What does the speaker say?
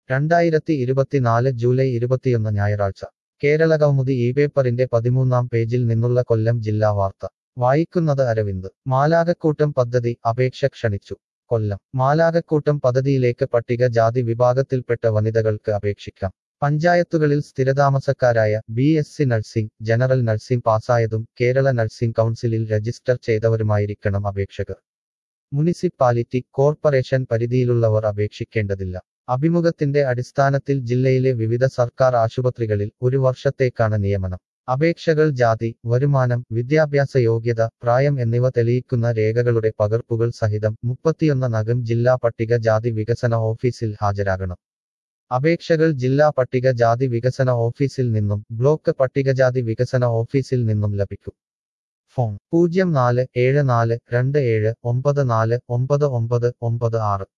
രണ്ടായിരത്തി ഇരുപത്തിനാല് ജൂലൈ ഇരുപത്തിയൊന്ന് ഞായറാഴ്ച കേരള കൗമുദി ഈ പേപ്പറിന്റെ പതിമൂന്നാം പേജിൽ നിന്നുള്ള കൊല്ലം ജില്ലാ വാർത്ത വായിക്കുന്നത് അരവിന്ദ് മാലാകക്കൂട്ടം പദ്ധതി അപേക്ഷ ക്ഷണിച്ചു കൊല്ലം മാലാകക്കൂട്ടം പദ്ധതിയിലേക്ക് പട്ടിക ജാതി വിഭാഗത്തിൽപ്പെട്ട വനിതകൾക്ക് അപേക്ഷിക്കാം പഞ്ചായത്തുകളിൽ സ്ഥിരതാമസക്കാരായ B S C nursing general nursing പാസ്സായതും കേരള നഴ്സിംഗ് കൗൺസിലിൽ രജിസ്റ്റർ ചെയ്തവരുമായിരിക്കണം അപേക്ഷകർ മുനിസിപ്പാലിറ്റി കോർപ്പറേഷൻ പരിധിയിലുള്ളവർ അപേക്ഷിക്കേണ്ടതില്ല അഭിമുഖത്തിന്റെ അടിസ്ഥാനത്തിൽ ജില്ലയിലെ വിവിധ സർക്കാർ ആശുപത്രികളിൽ ഒരു വർഷത്തേക്കാണ് നിയമനം അപേക്ഷകൾ ജാതി വരുമാനം വിദ്യാഭ്യാസ യോഗ്യത പ്രായം എന്നിവ തെളിയിക്കുന്ന രേഖകളുടെ പകർപ്പുകൾ സഹിതം മുപ്പത്തിയൊന്ന് നഗം ജില്ലാ പട്ടിക ജാതി വികസന ഓഫീസിൽ ഹാജരാകണം അപേക്ഷകൾ ജില്ലാ പട്ടിക ജാതി വികസന ഓഫീസിൽ നിന്നും ബ്ലോക്ക് പട്ടികജാതി വികസന ഓഫീസിൽ നിന്നും ലഭിക്കും ഫോൺ പൂജ്യം നാല് ഏഴ് നാല് രണ്ട് ഏഴ് ഒമ്പത് നാല് ഒമ്പത് ഒമ്പത് ഒമ്പത് ആറ്